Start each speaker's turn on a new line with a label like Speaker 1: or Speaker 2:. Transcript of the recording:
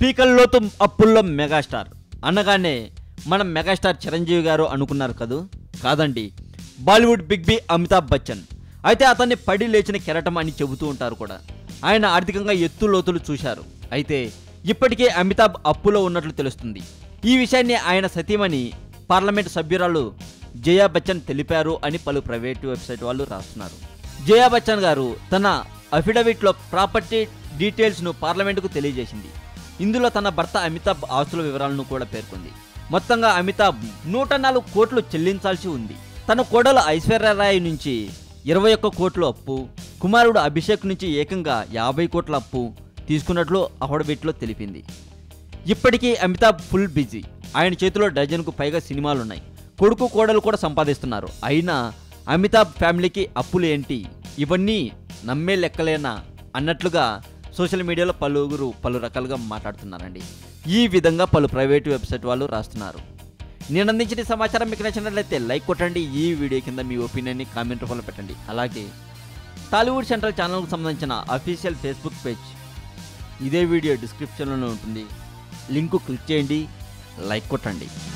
Speaker 1: పీకల్లోతు అప్పుల్లో మెగాస్టార్ అనగానే మనం మెగాస్టార్ చిరంజీవి గారు అనుకున్నారు కదూ కాదండి Bollywood big B Amitabh Bachchan అయితే అతన్ని పడి లేచిన కెరటం అని చెబుతూ ఉంటారు కూడా ఆయన ఆర్థికంగా ఎత్తు లోతులు చూశారు అయితే ఇప్పటికే అమితాబ్ అప్పులో ఉన్నట్లు తెలుస్తుంది ఈ విషయాన్ని ఆయన సతీమణి పార్లమెంటు సభ్యురాలు జయా బచ్చన్ తెలిపారు అని పలు ప్రైవేటు వెబ్సైట్ వాళ్ళు రాస్తున్నారు జయా బచ్చన్ గారు తన అఫిడవిట్లో ప్రాపర్టీ డీటెయిల్స్ను పార్లమెంటుకు తెలియజేసింది ఇందులో తన భర్త అమితాబ్ ఆస్తుల వివరాలను కూడా పేర్కొంది మొత్తంగా అమితాబ్ నూట నాలుగు కోట్లు చెల్లించాల్సి ఉంది తన కోడలు ఐశ్వర్యరాయ్ నుంచి ఇరవై ఒక్క కోట్ల అప్పు కుమారుడు అభిషేక్ నుంచి ఏకంగా యాభై కోట్ల అప్పు తీసుకున్నట్లు అఫిడవిట్లో తెలిపింది ఇప్పటికీ అమితాబ్ ఫుల్ బిజీ ఆయన చేతిలో డజన్కు పైగా సినిమాలున్నాయి కొడుకు కోడలు కూడా సంపాదిస్తున్నారు అయినా అమితాబ్ ఫ్యామిలీకి అప్పులు ఏంటి ఇవన్నీ నమ్మే లెక్కలేనా అన్నట్లుగా సోషల్ మీడియాలో పలువురు పలు రకాలుగా మాట్లాడుతున్నారండి ఈ విధంగా పలు ప్రైవేటు వెబ్సైట్ వాళ్ళు రాస్తున్నారు నేను అందించిన ఈ సమాచారం మీకు నచ్చినట్లయితే లైక్ కొట్టండి ఈ వీడియో కింద మీ ఒపీనియన్ని కామెంట్ రూపంలో పెట్టండి అలాగే టాలీవుడ్ సెంట్రల్ ఛానల్కు సంబంధించిన అఫీషియల్ ఫేస్బుక్ పేజ్ ఇదే వీడియో డిస్క్రిప్షన్లోనే ఉంటుంది లింకు క్లిక్ చేయండి లైక్ కొట్టండి